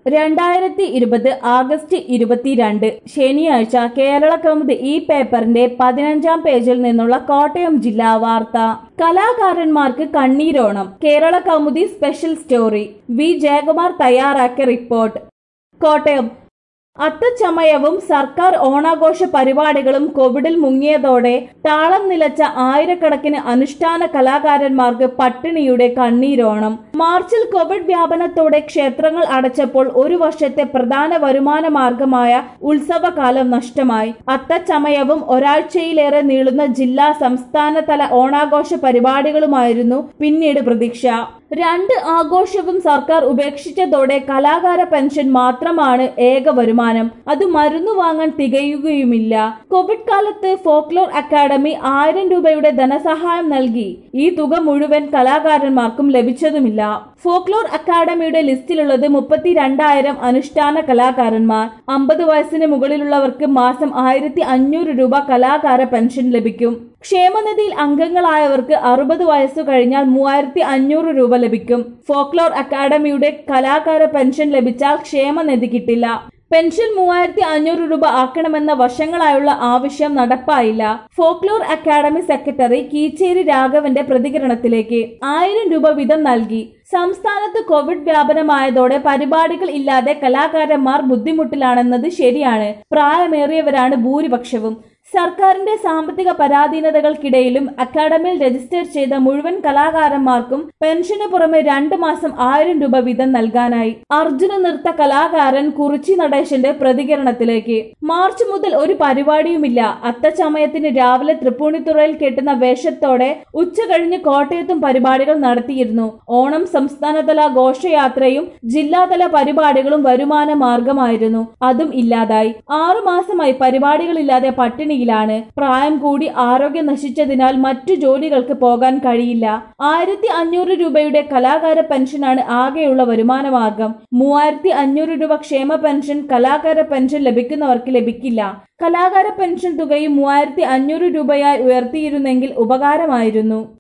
രണ്ടായിരത്തി ഇരുപത് ആഗസ്റ്റ് ഇരുപത്തിരണ്ട് ശനിയാഴ്ച കേരള കൗമുദി ഈ പേപ്പറിന്റെ പതിനഞ്ചാം പേജിൽ നിന്നുള്ള കോട്ടയം ജില്ലാ വാർത്ത കലാകാരന്മാർക്ക് കണ്ണീരോണം Kerala Kaumudi special story V Jayakumar തയ്യാറാക്കിയ റിപ്പോർട്ട് കോട്ടയം അത്തച്ചമയവും സർക്കാർ ഓണാഘോഷ പരിപാടികളും കോവിഡിൽ മുങ്ങിയതോടെ താളം നിലച്ച ആയിരക്കണക്കിന് അനുഷ്ഠാന കലാകാരന്മാർക്ക് പട്ടിണിയുടെ കണ്ണീരോണം മാർച്ചിൽ കോവിഡ് വ്യാപനത്തോടെ ക്ഷേത്രങ്ങൾ അടച്ചപ്പോൾ ഒരു വർഷത്തെ പ്രധാന വരുമാന മാർഗമായ ഉത്സവകാലം നഷ്ടമായി അത്തച്ചമയവും ഒരാഴ്ചയിലേറെ നീളുന്ന ജില്ലാ സംസ്ഥാനതല ഓണാഘോഷ പരിപാടികളുമായിരുന്നു പിന്നീട് പ്രതീക്ഷ രണ്ട് ആഘോഷവും സർക്കാർ ഉപേക്ഷിച്ചതോടെ കലാകാര പെൻഷൻ മാത്രമാണ് ഏക വരുമാനം അത് മരുന്ന് വാങ്ങാൻ തികയുകയുമില്ല കോവിഡ് കാലത്ത് ഫോക്ലോർ അക്കാദമി ആയിരം രൂപയുടെ ധനസഹായം നൽകി ഈ തുക മുഴുവൻ കലാകാരന്മാർക്കും ലഭിച്ചതുമില്ല ഫോക്ലോർ അക്കാദമിയുടെ ലിസ്റ്റിലുള്ളത് മുപ്പത്തിരണ്ടായിരം അനുഷ്ഠാന കലാകാരന്മാർ അമ്പത് വയസ്സിന് മുകളിലുള്ളവർക്ക് മാസം ആയിരത്തി അഞ്ഞൂറ് രൂപ കലാകാര പെൻഷൻ ലഭിക്കും ക്ഷേമനിധിയിൽ അംഗങ്ങളായവർക്ക് അറുപത് വയസ്സു കഴിഞ്ഞാൽ മൂവായിരത്തി അഞ്ഞൂറ് രൂപ ലഭിക്കും ഫോക്ലോർ അക്കാദമിയുടെ കലാകാര പെൻഷൻ ലഭിച്ചാൽ ക്ഷേമനിധി കിട്ടില്ല പെൻഷൻ മൂവായിരത്തി അഞ്ഞൂറ് രൂപ ആക്കണമെന്ന വർഷങ്ങളായുള്ള ആവശ്യം നടപ്പായില്ല ഫോക്ലോർ അക്കാദമി സെക്രട്ടറി കീച്ചേരി രാഘവന്റെ പ്രതികരണത്തിലേക്ക് ആയിരം രൂപ വീതം നൽകി സംസ്ഥാനത്ത് കോവിഡ് വ്യാപനമായതോടെ പരിപാടികൾ ഇല്ലാതെ കലാകാരന്മാർ ബുദ്ധിമുട്ടിലാണെന്നത് ശരിയാണ് പ്രായമേറിയവരാണ് ഭൂരിപക്ഷവും സർക്കാരിന്റെ സാമ്പത്തിക പരാധീനതകൾക്കിടയിലും അക്കാദമിയിൽ രജിസ്റ്റർ ചെയ്ത മുഴുവൻ കലാകാരന്മാർക്കും പെൻഷന് പുറമെ രണ്ട് മാസം ആയിരം രൂപ വീതം നൽകാനായി അർജുന നൃത്ത കലാകാരൻ കുറിച്ചി നടേശന്റെ പ്രതികരണത്തിലേക്ക് മാർച്ച് മുതൽ ഒരു പരിപാടിയുമില്ല അത്തച്ചമയത്തിന് രാവിലെ തൃപ്പൂണിത്തുറയിൽ കെട്ടുന്ന വേഷത്തോടെ ഉച്ച കഴിഞ്ഞ് കോട്ടയത്തും പരിപാടികൾ നടത്തിയിരുന്നു ഓണം സംസ്ഥാനതല ഘോഷയാത്രയും ജില്ലാതല പരിപാടികളും വരുമാന മാർഗമായിരുന്നു അതും ഇല്ലാതായി ആറു മാസമായി പരിപാടികളില്ലാതെ പട്ടിണിയിലാണ് പ്രായം കൂടി ആരോഗ്യം നശിച്ചതിനാൽ മറ്റു ജോലികൾക്ക് പോകാൻ കഴിയില്ല ആയിരത്തി അഞ്ഞൂറ് രൂപയുടെ കലാകാര പെൻഷനാണ് ആകെയുള്ള വരുമാന മാർഗം മൂവായിരത്തി അഞ്ഞൂറ് രൂപ ക്ഷേമ പെൻഷൻ കലാകാര പെൻഷൻ ലഭിക്കുന്നവർക്ക് ലഭിക്കില്ല കലാകാര പെൻഷൻ തുകയും മൂവായിരത്തി അഞ്ഞൂറ് രൂപയായി ഉയർത്തിയിരുന്നെങ്കിൽ ഉപകാരമായിരുന്നു